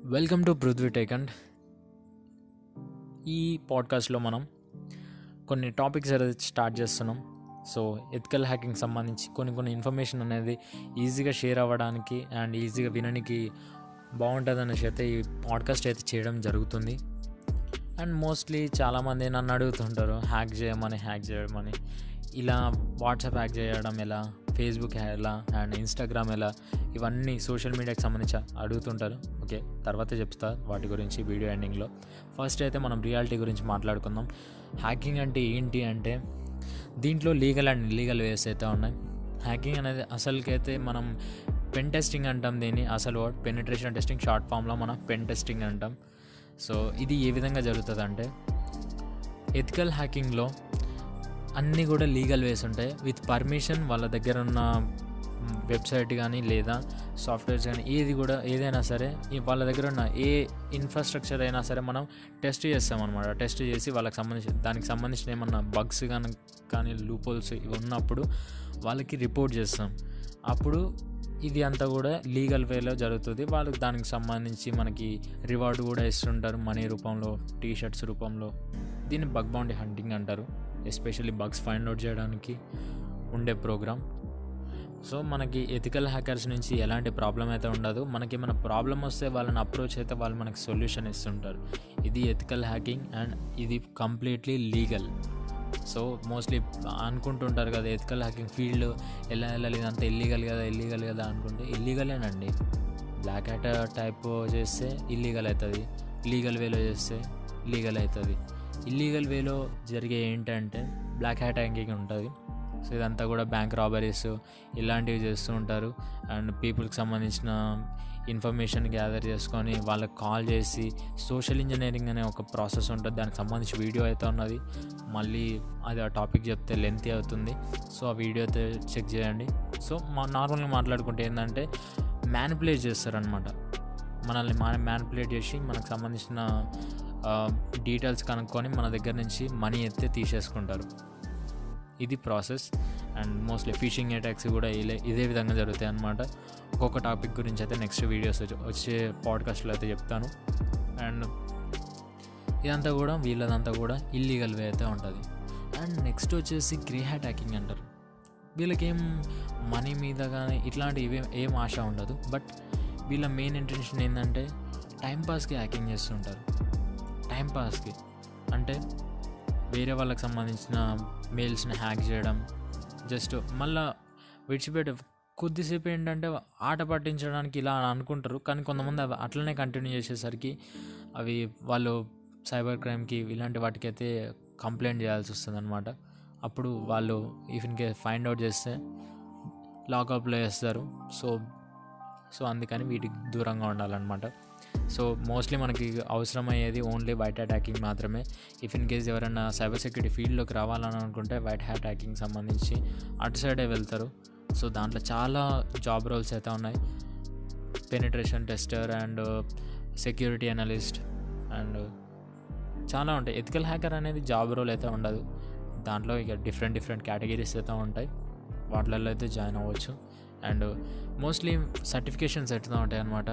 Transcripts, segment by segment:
welcome to Prithvi టేకండ్ ఈ పాడ్కాస్ట్లో మనం కొన్ని టాపిక్స్ అనేది స్టార్ట్ చేస్తున్నాం సో ఎథికల్ హ్యాకింగ్ సంబంధించి కొన్ని కొన్ని ఇన్ఫర్మేషన్ అనేది ఈజీగా షేర్ అవ్వడానికి అండ్ ఈజీగా వినడానికి బాగుంటుంది అనేసి అయితే ఈ పాడ్కాస్ట్ అయితే చేయడం జరుగుతుంది అండ్ మోస్ట్లీ చాలామంది నన్ను అడుగుతుంటారు హ్యాక్ చేయమని హ్యాక్ చేయమని ఇలా వాట్సాప్ హ్యాక్ చేయడం ఎలా ఫేస్బుక్ ఎలా అండ్ ఇన్స్టాగ్రామ్ ఎలా ఇవన్నీ సోషల్ మీడియాకి సంబంధించి అడుగుతుంటారు ఓకే తర్వాత చెప్తా వాటి గురించి వీడియో ఎండింగ్లో ఫస్ట్ అయితే మనం రియాలిటీ గురించి మాట్లాడుకుందాం హ్యాకింగ్ అంటే ఏంటి అంటే దీంట్లో లీగల్ అండ్ ఇల్లీగల్ వేస్ అయితే ఉన్నాయి హ్యాకింగ్ అనేది అసలుకైతే మనం పెన్ టెస్టింగ్ అంటాం దీన్ని అసలు వర్డ్ పెనిట్రేషన్ టెస్టింగ్ షార్ట్ ఫామ్లో మనం పెన్ టెస్టింగ్ అంటాం సో ఇది ఏ విధంగా జరుగుతుంది అంటే ఎథికల్ హ్యాకింగ్లో అన్నీ కూడా లీగల్ వేస్ ఉంటాయి విత్ పర్మిషన్ వాళ్ళ దగ్గర ఉన్న వెబ్సైట్ కానీ లేదా సాఫ్ట్వేర్స్ కానీ ఏది కూడా ఏదైనా సరే ఈ వాళ్ళ దగ్గర ఉన్న ఏ ఇన్ఫ్రాస్ట్రక్చర్ అయినా సరే మనం టెస్ట్ చేస్తాం అనమాట టెస్ట్ చేసి వాళ్ళకి సంబంధించి దానికి సంబంధించిన ఏమన్నా బగ్స్ కానీ కానీ లూపోల్స్ ఇవి ఉన్నప్పుడు వాళ్ళకి రిపోర్ట్ చేస్తాం అప్పుడు ఇది అంతా కూడా లీగల్ వేలో జరుగుతుంది వాళ్ళకి దానికి సంబంధించి మనకి రివార్డు కూడా ఇస్తుంటారు మనీ రూపంలో టీ షర్ట్స్ రూపంలో దీన్ని బగ్ బౌండీ హంటింగ్ అంటారు ఎస్పెషల్లీ బగ్స్ ఫైండ్ అవుట్ చేయడానికి ఉండే ప్రోగ్రామ్ సో మనకి ఎథికల్ హ్యాకర్స్ నుంచి ఎలాంటి ప్రాబ్లం అయితే ఉండదు మనకి ఏమైనా ప్రాబ్లం వస్తే వాళ్ళని అప్రోచ్ అయితే వాళ్ళు మనకి సొల్యూషన్ ఇస్తుంటారు ఇది ఎథికల్ హ్యాకింగ్ అండ్ ఇది కంప్లీట్లీ లీగల్ సో మోస్ట్లీ అనుకుంటుంటారు కదా ఎథికల్ హ్యాకింగ్ ఫీల్డ్ ఎలా వెళ్ళాలి ఇదంతా ఇల్లీగల్ కదా ఇల్లీగల్ కదా అనుకుంటే ఇల్లీగలేనండి బ్లాక్ హ్యాట్ టైప్ చేస్తే ఇల్లీగల్ అవుతుంది లీగల్ వేలో చేస్తే లీగల్ అవుతుంది ఇల్లీగల్ వేలో జరిగే ఏంటంటే బ్లాక్ హ్యాట్ హ్యాకింగ్ ఉంటుంది సో ఇదంతా కూడా బ్యాంక్ రాబరీస్ ఇలాంటివి చేస్తూ ఉంటారు అండ్ పీపుల్కి సంబంధించిన ఇన్ఫర్మేషన్ గ్యాదర్ చేసుకొని వాళ్ళకి కాల్ చేసి సోషల్ ఇంజనీరింగ్ అనే ఒక ప్రాసెస్ ఉంటుంది దానికి సంబంధించి వీడియో అయితే ఉన్నది మళ్ళీ అది ఆ టాపిక్ చెప్తే లెంతీ అవుతుంది సో ఆ వీడియో అయితే చెక్ చేయండి సో మా నార్మల్గా మాట్లాడుకుంటే ఏంటంటే మ్యానిపులేట్ చేస్తారనమాట మనల్ని మా మ్యానిపులేట్ చేసి మనకు సంబంధించిన డీటెయిల్స్ కనుక్కొని మన దగ్గర నుంచి మనీ అయితే తీసేసుకుంటారు ఇది process and mostly phishing attacks కూడా ఇదే ఇదే విధంగా జరుగుతాయి అనమాట ఒక్కొక్క టాపిక్ గురించి అయితే నెక్స్ట్ వీడియోస్ వచ్చే పాడ్కాస్ట్లో అయితే చెప్తాను అండ్ ఇదంతా కూడా వీళ్ళదంతా కూడా ఇల్లీగల్ వే అయితే ఉంటుంది అండ్ నెక్స్ట్ వచ్చేసి గ్రే హ్యాట్ హ్యాకింగ్ అంటారు వీళ్ళకి ఏం మనీ మీద కానీ ఇట్లాంటి ఇవే ఏం ఆశ ఉండదు బట్ వీళ్ళ మెయిన్ ఇంటెన్షన్ ఏంటంటే టైంపాస్కి హ్యాకింగ్ చేస్తుంటారు టైంపాస్కి అంటే వేరే వాళ్ళకి సంబంధించిన మెయిల్స్ని హ్యాక్ చేయడం జస్ట్ మళ్ళా విడిచిపెట్టే కొద్దిసేపు ఏంటంటే ఆట పట్టించడానికి ఇలా అనుకుంటారు కానీ కొంతమంది అవి అట్లనే కంటిన్యూ చేసేసరికి అవి వాళ్ళు సైబర్ క్రైమ్కి ఇలాంటి వాటికి అయితే కంప్లైంట్ చేయాల్సి వస్తుంది అనమాట అప్పుడు వాళ్ళు ఇఫిన్కే ఫైండ్ అవుట్ చేస్తే లాకప్లో వేస్తారు సో సో అందుకని వీటికి దూరంగా ఉండాలన్నమాట సో మోస్ట్లీ మనకి అవసరమయ్యేది ఓన్లీ వైట్ హ్యాట్ హ్యాకింగ్ మాత్రమే ఇఫ్ ఇన్ కేస్ ఎవరైనా సైబర్ సెక్యూరిటీ ఫీల్డ్లోకి రావాలని అనుకుంటే వైట్ హ్యాట్ హ్యాకింగ్ సంబంధించి అటు సైడే వెళ్తారు సో దాంట్లో చాలా జాబ్ రోల్స్ అయితే ఉన్నాయి penetration tester and security analyst and చాలా ఉంటాయి ఎథికల్ హ్యాకర్ అనేది జాబ్ రోల్ అయితే ఉండదు దాంట్లో ఇక డిఫరెంట్ డిఫరెంట్ కేటగిరీస్ అయితే ఉంటాయి వాటిలలో అయితే జాయిన్ అవ్వచ్చు అండ్ మోస్ట్లీ సర్టిఫికేషన్స్ ఎట్లా ఉంటాయి అనమాట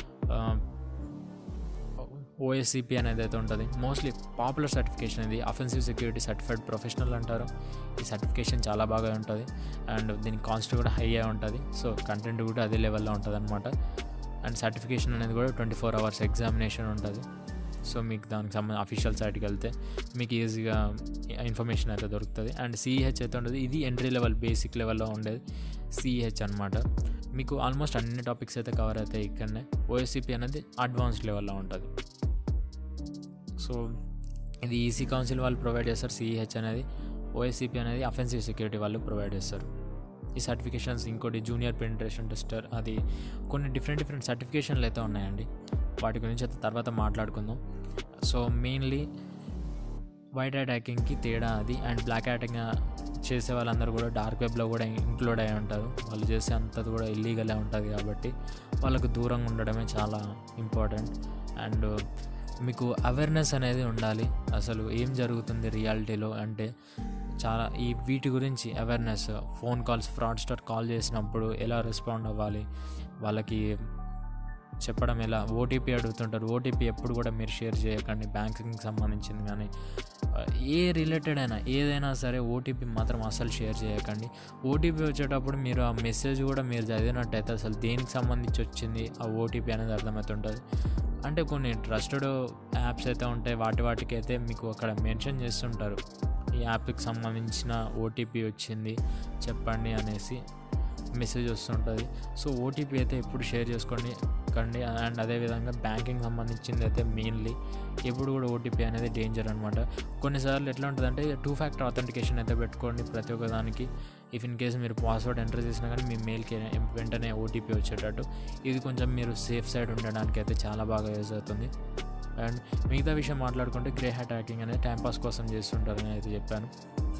ఓఎస్సిపి అనేది అయితే ఉంటుంది మోస్ట్లీ పాపులర్ సర్టిఫికేషన్ ఇది అఫెన్సివ్ సెక్యూరిటీ సర్టిఫైడ్ ప్రొఫెషనల్ అంటారు ఈ సర్టిఫికేషన్ చాలా బాగా ఉంటుంది అండ్ దీని కాస్ట్ కూడా హై అయి ఉంటుంది సో కంటెంట్ కూడా అదే లెవెల్లో ఉంటుంది అనమాట అండ్ సర్టిఫికేషన్ అనేది కూడా ట్వంటీ ఫోర్ అవర్స్ ఎగ్జామినేషన్ ఉంటుంది సో మీకు దానికి సంబంధించి అఫీషియల్ సైట్కి వెళ్తే మీకు ఈజీగా ఇన్ఫర్మేషన్ అయితే దొరుకుతుంది అండ్ సిఈహెచ్ అయితే ఉంటుంది ఇది ఎంట్రీ లెవెల్ బేసిక్ లెవెల్లో ఉండేది సిఈహెచ్ అనమాట మీకు ఆల్మోస్ట్ అన్ని టాపిక్స్ అయితే కవర్ అవుతాయి ఇక్కడనే ఓఎస్సిపి అనేది అడ్వాన్స్డ్ లెవెల్లో ఉంటుంది సో ఇది ఈసీ కౌన్సిల్ వాళ్ళు ప్రొవైడ్ చేస్తారు సిఈహెచ్ అనేది ఓఎస్సిపి అనేది అఫెన్సివ్ సెక్యూరిటీ వాళ్ళు ప్రొవైడ్ చేస్తారు ఈ సర్టిఫికేషన్స్ ఇంకోటి జూనియర్ పెనిట్రేషన్ టెస్టర్ అది కొన్ని డిఫరెంట్ డిఫరెంట్ సర్టిఫికేషన్లు అయితే ఉన్నాయండి వాటి గురించి అయితే తర్వాత మాట్లాడుకుందాం సో మెయిన్లీ వైట్ హ్యాట్ హ్యాకింగ్కి తేడా అది అండ్ బ్లాక్ హ్యాటింగ్ చేసే వాళ్ళందరూ కూడా డార్క్ వెబ్లో కూడా ఇంక్లూడ్ అయి ఉంటారు వాళ్ళు చేసే అంతది కూడా ఇల్లీగలే ఉంటుంది కాబట్టి వాళ్ళకు దూరంగా ఉండడమే చాలా ఇంపార్టెంట్ అండ్ మీకు అవేర్నెస్ అనేది ఉండాలి అసలు ఏం జరుగుతుంది రియాలిటీలో అంటే చాలా ఈ వీటి గురించి awareness phone calls fraudster call చేసినప్పుడు ఎలా రెస్పాండ్ అవ్వాలి వాళ్ళకి చెప్పడం ఎలా ఓటీపీ అడుగుతుంటారు ఓటీపీ ఎప్పుడు కూడా మీరు షేర్ చేయకండి బ్యాంకింగ్కి సంబంధించింది కానీ ఆ, ఏ రిలేటెడ్ అయినా ఏదైనా సరే ఓటీపీ మాత్రం అసలు షేర్ చేయకండి ఓటీపీ వచ్చేటప్పుడు మీరు ఆ మెసేజ్ కూడా మీరు చదివినట్టయితే అసలు దేనికి సంబంధించి వచ్చింది ఆ ఓటీపీ అనేది అర్థమవుతుంటుంది అంటే కొన్ని ట్రస్టెడ్ యాప్స్ అయితే ఉంటాయి వాటి వాటికి అయితే మీకు అక్కడ మెన్షన్ చేస్తుంటారు ఈ యాప్కి సంబంధించిన ఓటీపీ వచ్చింది చెప్పండి అనేసి మెసేజ్ వస్తుంటుంది సో ఓటీపీ అయితే ఎప్పుడు షేర్ చేసుకోండి కండి అండ్ అదేవిధంగా బ్యాంకింగ్ సంబంధించింది అయితే మెయిన్లీ ఎప్పుడు కూడా ఓటీపీ అనేది డేంజర్ అనమాట కొన్నిసార్లు ఎట్లా ఉంటుందంటే టూ ఫ్యాక్టర్ అథెంటికేషన్ అయితే పెట్టుకోండి ప్రతి ఒక్క దానికి ఇఫ్ ఇన్ కేసు మీరు పాస్వర్డ్ ఎంటర్ చేసినా కానీ మీ మెయిల్కి వెంటనే ఓటీపీ వచ్చేటట్టు ఇది కొంచెం మీరు సేఫ్ సైడ్ ఉండడానికి అయితే చాలా బాగా యూజ్ అవుతుంది అండ్ మిగతా విషయం మాట్లాడుకుంటే గ్రే హ్యాట్ హ్యాకింగ్ అనేది టైంపాస్ కోసం చేస్తుంటారని అయితే చెప్పాను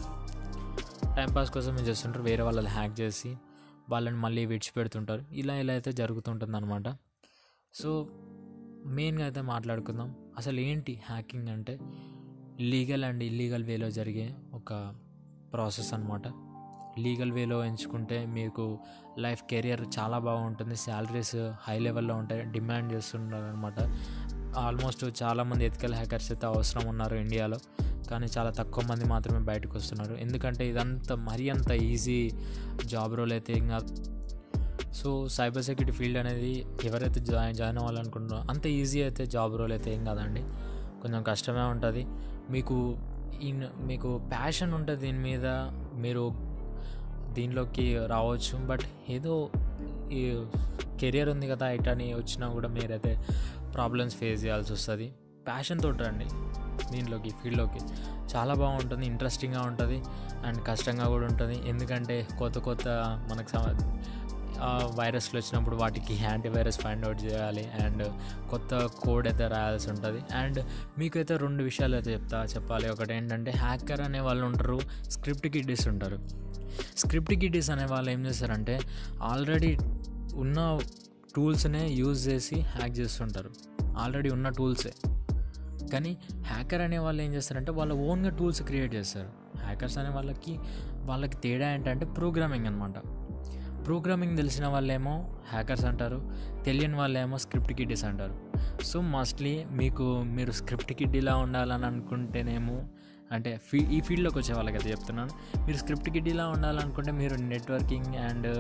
టైంపాస్ కోసం ఏం చేస్తుంటారు వేరే వాళ్ళని హ్యాక్ చేసి వాళ్ళని మళ్ళీ విడిచిపెడుతుంటారు ఇలా ఇలా అయితే జరుగుతుంటుంది అనమాట సో మెయిన్గా అయితే మాట్లాడుకుందాం అసలు ఏంటి హ్యాకింగ్ అంటే లీగల్ అండ్ ఇల్లీగల్ వేలో జరిగే ఒక ప్రాసెస్ అనమాట లీగల్ వేలో ఎంచుకుంటే మీకు లైఫ్ కెరియర్ చాలా బాగుంటుంది శాలరీస్ హై లెవెల్లో ఉంటాయి డిమాండ్ చేస్తుంటారు అనమాట ఆల్మోస్ట్ చాలామంది ఎథికల్ హ్యాకర్స్ అయితే అవసరం ఉన్నారు ఇండియాలో కానీ చాలా తక్కువ మంది మాత్రమే బయటకు వస్తున్నారు ఎందుకంటే ఇదంతా మరీ అంత ఈజీ జాబ్ రోల్ అయితే ఇంకా సో సైబర్ సెక్యూరిటీ ఫీల్డ్ అనేది ఎవరైతే జాయిన్ జాయిన్ అవ్వాలనుకుంటున్నారో అంత ఈజీ అయితే జాబ్ రోల్ అయితే ఏం కాదండి కొంచెం కష్టమే ఉంటుంది మీకు ఇన్ మీకు ప్యాషన్ ఉంటుంది దీని మీద మీరు దీనిలోకి రావచ్చు బట్ ఏదో ఈ కెరియర్ ఉంది కదా ఇటని వచ్చినా కూడా మీరైతే ప్రాబ్లమ్స్ ఫేస్ చేయాల్సి వస్తుంది ప్యాషన్తో రండి దీనిలోకి ఫీల్డ్లోకి చాలా బాగుంటుంది ఇంట్రెస్టింగ్గా ఉంటుంది అండ్ కష్టంగా కూడా ఉంటుంది ఎందుకంటే కొత్త కొత్త మనకు సమ వైరస్లు వచ్చినప్పుడు వాటికి యాంటీవైరస్ ఫైండ్ అవుట్ చేయాలి అండ్ కొత్త కోడ్ అయితే రాయాల్సి ఉంటుంది అండ్ మీకైతే రెండు విషయాలు అయితే చెప్తా చెప్పాలి ఒకటి ఏంటంటే హ్యాకర్ అనే వాళ్ళు ఉంటారు స్క్రిప్ట్ కిడ్డీస్ ఉంటారు స్క్రిప్ట్ కిడ్డీస్ అనే వాళ్ళు ఏం చేస్తారంటే ఆల్రెడీ ఉన్న టూల్స్నే యూజ్ చేసి హ్యాక్ చేస్తుంటారు ఆల్రెడీ ఉన్న టూల్సే కానీ హ్యాకర్ అనే వాళ్ళు ఏం చేస్తారంటే వాళ్ళ ఓన్గా టూల్స్ క్రియేట్ చేస్తారు హ్యాకర్స్ అనే వాళ్ళకి వాళ్ళకి తేడా ఏంటంటే ప్రోగ్రామింగ్ అనమాట ప్రోగ్రామింగ్ తెలిసిన వాళ్ళేమో హ్యాకర్స్ అంటారు తెలియని వాళ్ళేమో స్క్రిప్ట్ కిడ్డీస్ అంటారు సో మోస్ట్లీ మీకు మీరు స్క్రిప్ట్ కిడ్డీలా ఉండాలని అనుకుంటేనేమో అంటే ఫీ ఈ ఫీల్డ్లోకి వచ్చే వాళ్ళకి అయితే చెప్తున్నాను మీరు స్క్రిప్ట్ కిడ్డీలా ఉండాలనుకుంటే మీరు నెట్వర్కింగ్ అండ్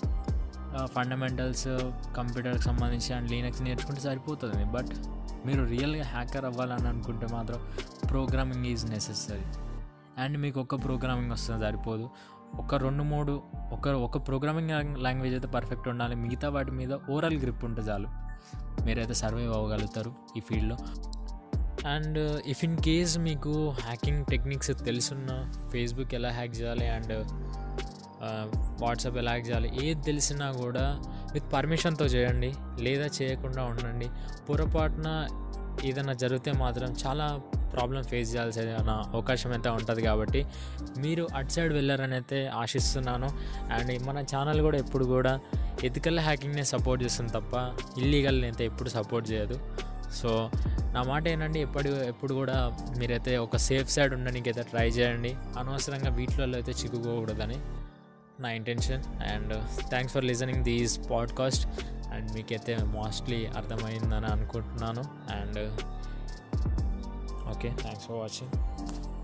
ఫండమెంటల్స్ కంప్యూటర్కి సంబంధించి అండ్ లీనక్స్ నేర్చుకుంటే సరిపోతుంది బట్ మీరు రియల్గా హ్యాకర్ అవ్వాలని అనుకుంటే మాత్రం ప్రోగ్రామింగ్ ఈజ్ నెసెసరీ అండ్ మీకు ఒక్క ప్రోగ్రామింగ్ వస్తుంది సరిపోదు ఒక రెండు మూడు ఒక ఒక ప్రోగ్రామింగ్ లాంగ్వేజ్ అయితే పర్ఫెక్ట్ ఉండాలి మిగతా వాటి మీద ఓవరాల్ గ్రిప్ ఉంటే చాలు మీరైతే సర్వైవ్ అవ్వగలుగుతారు ఈ ఫీల్డ్లో అండ్ ఇఫ్ ఇన్ కేస్ మీకు హ్యాకింగ్ టెక్నిక్స్ తెలుసున్న ఫేస్బుక్ ఎలా హ్యాక్ చేయాలి అండ్ వాట్సాప్ ఎలా హ్యాక్ చేయాలి ఏది తెలిసినా కూడా విత్ పర్మిషన్తో చేయండి లేదా చేయకుండా ఉండండి పొరపాటున ఏదైనా జరిగితే మాత్రం చాలా ప్రాబ్లం ఫేస్ చేయాల్సిన అవకాశం అయితే ఉంటుంది కాబట్టి మీరు అటు సైడ్ వెళ్ళారని అయితే ఆశిస్తున్నాను అండ్ మన ఛానల్ కూడా ఎప్పుడు కూడా ఎథికల్ హ్యాకింగ్నే సపోర్ట్ చేస్తుంది తప్ప ఇల్లీగల్ని అయితే ఎప్పుడు సపోర్ట్ చేయదు సో నా మాట ఏంటంటే ఎప్పుడు ఎప్పుడు కూడా మీరైతే ఒక సేఫ్ సైడ్ ఉండడానికి అయితే ట్రై చేయండి అనవసరంగా వీటిలలో అయితే చిక్కుకోకూడదని నా intention and thanks for listening these podcast and మీకైతే మోస్ట్లీ అర్థమైందని అనుకుంటున్నాను and okay thanks for watching